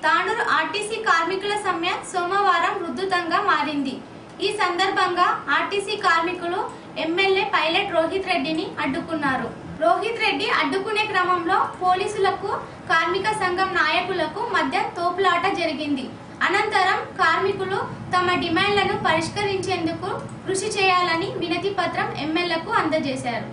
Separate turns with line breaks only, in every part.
Tandur RTC కార్మికుల సమ్మె సోమవారం ఉధృతంగా మారింది ఈ సందర్భంగా ఆర్టీసీ కార్మికులు ఎమ్మెల్యే పైలట్ రోహిత్ రెడ్డిని అడ్డుకున్నారు రోహిత్ రెడ్డి అడ్డుకునే క్రమంలో పోలీసులకు కార్మిక సంఘం నాయకులకు మధ్య తోపులాట జరిగింది అనంతరం కార్మికులు తమ డిమాండ్లను పరిష్కరించేందుకు కృషి చేయాలని వినతి పత్రం ఎమ్మెల్యేకు అందజేశారు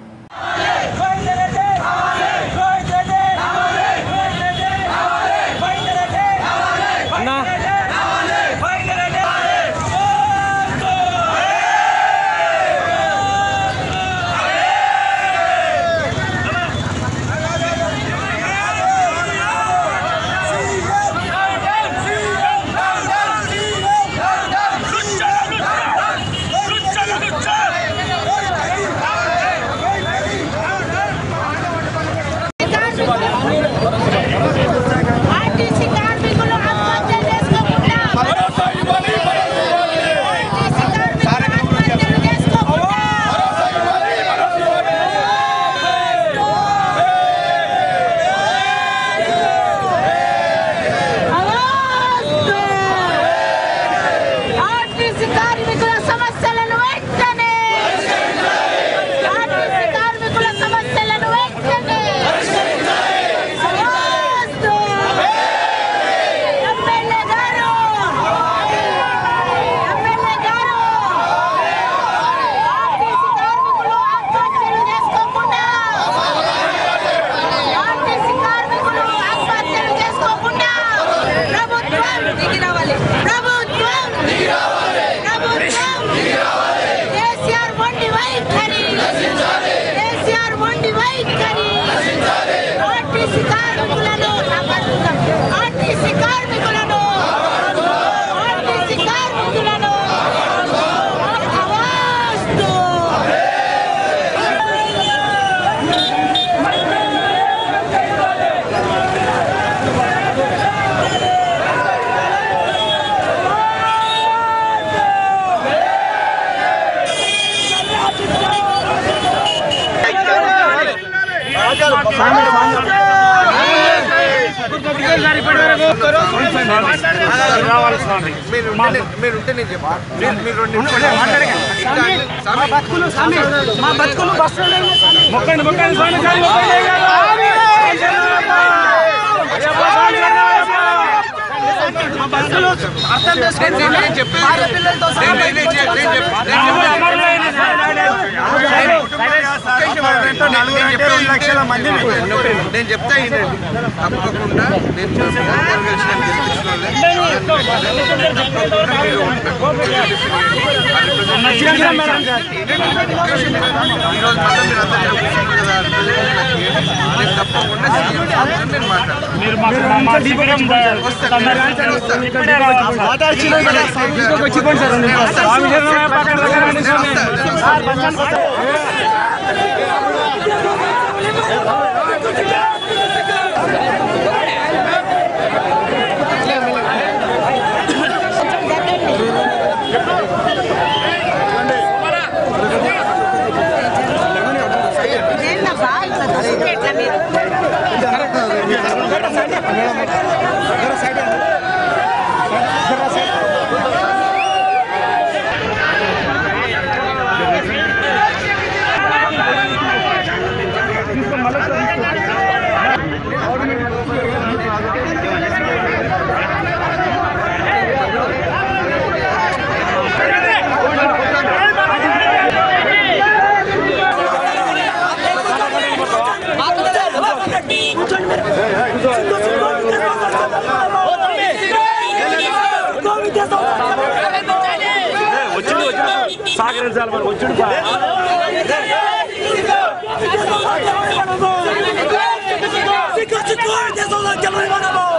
ఆర్టీసీ కార్మికులు ఆత్మహత్య చేసుకోకుండా ఆర్టీసీ కార్మికులు ఆత్మహత్య చేసుకోకుండా అవాస్తు! ఆర్టీసీ కార్మికుల సమస్యలను వెంటనే ఆర్టీసీ కార్మికుల సమస్యలను వెంటనే అవాస్తు! ఎమ్మెల్యే గారు ఎమ్మెల్యే గారు ఆర్టీసీ కార్మికులు ఆత్మహత్యలు చేసుకోకుండా ఆర్టీసీ కార్మికులు ఆత్మహత్యలు చేసుకోకుండా ప్రభుత్వం దిగి రావాలి ప్రభుత్వం దిగి రావాలి ప్రభుత్వం దిగి రావాలి కేసీఆర్ మొండి వైఖరి కేసీఆర్ మొండి వైఖరి ఆర్టీసీ కార్మికులను కాపాడుతాం ఆర్టీసీ కార్మికులను ఆర్టీసీ కార్మికులను అవాస్తు
మీరు ఉంటే మీరు ఉంటే నేను చెప్తాను మీరు మీరు రెండు నిమిషాలు
మా బతుకులు స్వామి మా బతుకులు బస్సులు మొక్కండి మొక్కండి స్వామి స్వామి మొక్కండి మా బతుకులు అర్థం
నేను- నేను- నేను చెప్పేది నేను- నేను- నేను- నేను చెప్- నేను చెప్- నేను చెప్పేది- నేను చెప్తా వినండి. నేను చెప్తా వినండి. తప్పకుండా నేను చెప్తా. గెలిచిన గెలిపించిన వాళ్ళే. ఈరోజు మాత్రం మీరు అందరూ చెప్తున్నారు కదా, నేను తప్పకుండా సీఎం సార్తో నేను మాట్లాడతాను
మీరు మాకు మా శిబిరం
వస్తాను నేను వస్తాను.
వచ్చిపోండి సార్ రెండు నిమిషాలు. స్వామి శరణమయ్య పక్కన దగ్గర రండి స్వామి. సార్, బస్ స్టాండ్ కొత్త- సాగరించాలి మరి వచ్చుడు బా.
Because it's